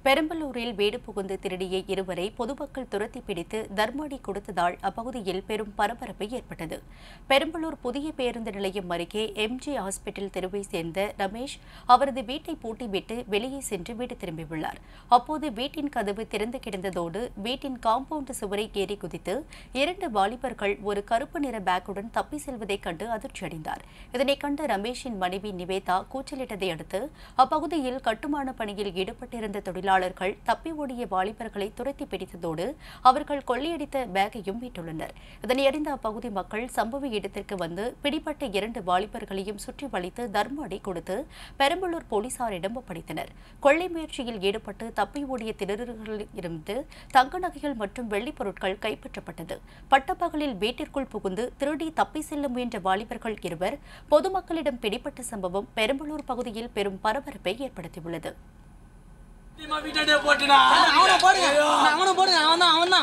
பெரம்பலூரில் வீடு புகுந்து திருடிய இருவரை பொதுமக்கள் துரத்தி பிடித்து தர்மாடி கொடுத்ததால் அப்பகுதியில் பெரும் பரபரப்பு ஏற்பட்டது பெரம்பலூர் புதிய பேருந்து நிலையம் அருகே எம்ஜி ஹாஸ்பிட்டல் தெருவை சேர்ந்த ரமேஷ் அவரது வீட்டை பூட்டிவிட்டு வெளியே சென்று வீடு திரும்பியுள்ளார் அப்போது வீட்டின் கதவு திறந்து கிடந்ததோடு வீட்டின் காம்பவுண்ட் சுவரை ஏறி குதித்து இரண்டு வாலிபர்கள் ஒரு கருப்பு நிற பேக்குடன் தப்பி செல்வதைக் கண்டு அதிர்ச்சியடைந்தார் இதனைக் கண்ட ரமேஷின் மனைவி நிவேதா கூச்சலிட்டதை அடுத்து அப்பகுதியில் கட்டுமான பணியில் ஈடுபட்டிருந்த தொழிலாளர்கள் தப்பி ஓடிய வாலிபர்களை துரத்தி பிடித்ததோடு அவர்கள் கொள்ளையடித்த பேக்கையும் மீட்டுள்ளனர் இதனையறிந்த அப்பகுதி மக்கள் சம்பவ இடத்திற்கு வந்து பிடிப்பட்ட இரண்டு வாலிபர்களையும் சுற்றி வளைத்து தர்மாடி கொடுத்து பெரம்பலூர் போலீசாரிடம் ஒப்படைத்தனர் கொள்ளை முயற்சியில் ஈடுபட்டு தப்பி ஓடிய திருடர்களிடமிருந்து தங்க நகைகள் மற்றும் வெள்ளிப் பொருட்கள் கைப்பற்றப்பட்டது பட்டப்பகலில் வீட்டிற்குள் புகுந்து திருடி தப்பி செல்ல முயன்ற வாலிபர்கள் இருவர் பொதுமக்களிடம் பிடிப்பட்ட சம்பவம் பெரம்பலூர் பகுதியில் பெரும் பரபரப்பை ஏற்படுத்தியுள்ளது வீட்டாண்டே போட்டுனா அவனை போடுங்க அவனை போடுங்க அவன் தான் அவன் தான்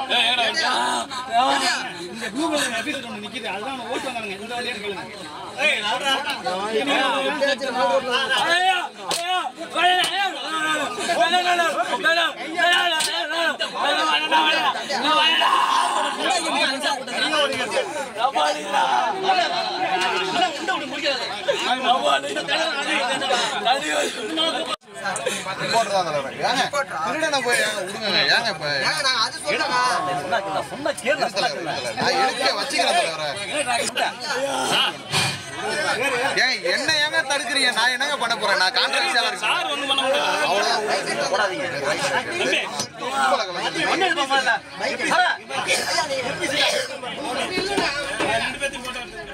இந்த ப்ளூ கலர் எபிசோட் ஒன்று நிக்குது அதுதான் அவனை ஓட்டு வந்தானுங்க இந்த வழியா கேளுங்க ஐயா ஐயா போட்டுதான் தலைவர். ஏங்க, திருடனை போய் ஏங்க விடுங்க, ஏங்க இப்ப? இரு தலைவர், இரு தலைவர். நான் எடுக்க வச்சுக்கிறேன் தலைவரை. ஏங்க, என்ன ஏங்க தடுக்கிறீங்க நான் என்னங்க பண்ண போறேன் நான் கான்ட்ராக்ட் சேலரி அவ்வளவுதான்